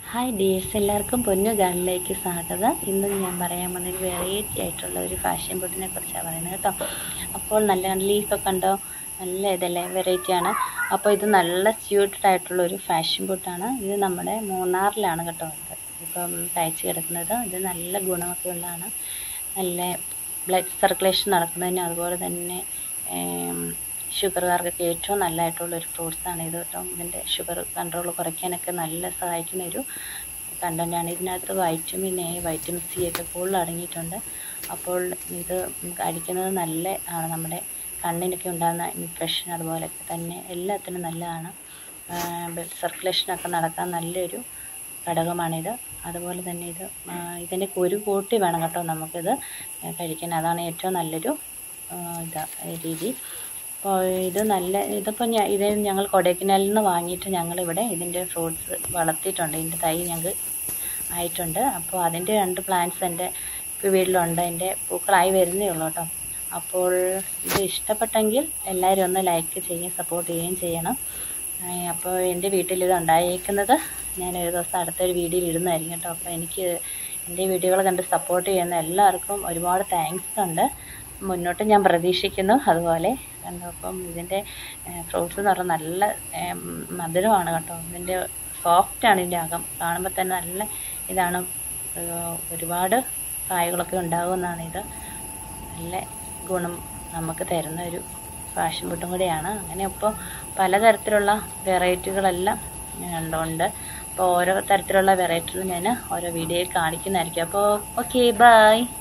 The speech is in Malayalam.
ഹായ് ഡിയേഴ്സ് എല്ലാവർക്കും പൊന്നു ഗാർഡനിലേക്ക് സ്വാഗതം ഇന്ന് ഞാൻ പറയാൻ വന്ന ഒരു വെറൈറ്റി ആയിട്ടുള്ള ഒരു ഫാഷൻ ബോട്ടിനെ കുറിച്ചാണ് പറയുന്നത് കേട്ടോ അപ്പോൾ നല്ല ലീഫൊക്കെ കണ്ടോ നല്ല ഇതല്ലേ വെറൈറ്റി ആണ് അപ്പോൾ ഇത് നല്ല സ്യൂട്ടഡ് ആയിട്ടുള്ള ഒരു ഫാഷൻ ബോട്ടാണ് ഇത് നമ്മുടെ മൂന്നാറിലാണ് കേട്ടോ ഇത് ഇപ്പം തയ്ച്ച് കിടക്കുന്നത് ഇത് നല്ല ഗുണമൊക്കെ ഉള്ളതാണ് നല്ല ബ്ലഡ് സർക്കുലേഷൻ നടക്കുന്നതിന് അതുപോലെ തന്നെ ഷുഗറുകാർക്കൊക്കെ ഏറ്റവും നല്ലതായിട്ടുള്ളൊരു ഫ്രൂട്ട്സാണ് ഇത് കേട്ടോ ഇതിൻ്റെ ഷുഗർ കൺട്രോൾ കുറയ്ക്കാനൊക്കെ നല്ല സഹായിക്കുന്ന ഒരു കണ്ടൻറ്റാണ് ഇതിനകത്ത് വൈറ്റമിൻ എ വൈറ്റമിൻ സി ഒക്കെ കൂടുതൽ അടങ്ങിയിട്ടുണ്ട് അപ്പോൾ ഇത് കഴിക്കുന്നത് നല്ല ആണ് നമ്മുടെ കണ്ണിനൊക്കെ ഉണ്ടാകുന്ന ഇൻഫെക്ഷൻ അതുപോലെയൊക്കെ തന്നെ എല്ലാത്തിനും നല്ലതാണ് ബ്ലഡ് സർക്കുലേഷനൊക്കെ നടക്കാൻ നല്ലൊരു ഘടകമാണിത് അതുപോലെ തന്നെ ഇത് ഇതിൻ്റെ കുരു കൂട്ടി വേണം കേട്ടോ നമുക്കിത് കഴിക്കാൻ അതാണ് ഏറ്റവും നല്ലൊരു ഇതാ രീതി അപ്പോൾ ഇത് നല്ല ഇതിപ്പോൾ ഞാൻ ഇത് ഞങ്ങൾ കൊടൈക്കനാലിൽ നിന്ന് വാങ്ങിയിട്ട് ഞങ്ങളിവിടെ ഇതിൻ്റെ ഫ്രൂട്ട്സ് വളർത്തിയിട്ടുണ്ട് ഇതിൻ്റെ തൈ ഞങ്ങൾക്ക് ആയിട്ടുണ്ട് അപ്പോൾ അതിൻ്റെ രണ്ട് പ്ലാന്റ്സ് എൻ്റെ വീട്ടിലുണ്ട് എൻ്റെ പൂക്കളായി വരുന്നേ ഉള്ളൂ കേട്ടോ അപ്പോൾ ഇത് ഇഷ്ടപ്പെട്ടെങ്കിൽ എല്ലാവരും ഒന്ന് ലൈക്ക് ചെയ്യുകയും സപ്പോർട്ട് ചെയ്യുകയും ചെയ്യണം അപ്പോൾ എൻ്റെ വീട്ടിൽ ഇത് ഉണ്ടായേക്കുന്നത് ഞാൻ ഒരു ദിവസം അടുത്തൊരു വീഡിയോയിൽ ഇടുന്നതായിരിക്കും കേട്ടോ അപ്പോൾ എനിക്ക് എൻ്റെ വീഡിയോകൾ കണ്ട് സപ്പോർട്ട് ചെയ്യുന്ന എല്ലാവർക്കും ഒരുപാട് താങ്ക്സ് ഉണ്ട് മുന്നോട്ട് ഞാൻ പ്രതീക്ഷിക്കുന്നു അതുപോലെ കണ്ടോ അപ്പം ഇതിൻ്റെ ഫ്രൂട്ട്സ് എന്ന് പറഞ്ഞാൽ നല്ല മധുരമാണ് കേട്ടോ ഇതിൻ്റെ സോഫ്റ്റാണ് ഇതിൻ്റെ അകം കാണുമ്പോൾ തന്നെ നല്ല ഇതാണ് ഒരുപാട് കായകളൊക്കെ ഉണ്ടാകുമെന്നാണ് ഇത് നല്ല ഗുണം നമുക്ക് തരുന്ന ഒരു ഫാഷൻ ഫുഡും കൂടിയാണ് അങ്ങനെ അപ്പോൾ പലതരത്തിലുള്ള വെറൈറ്റികളെല്ലാം ഉണ്ട് അപ്പോൾ ഓരോ തരത്തിലുള്ള വെറൈറ്റികൾ ഞാൻ ഓരോ വീഡിയോയിൽ കാണിക്കുന്നതായിരിക്കും അപ്പോൾ ഓക്കെ ബായ്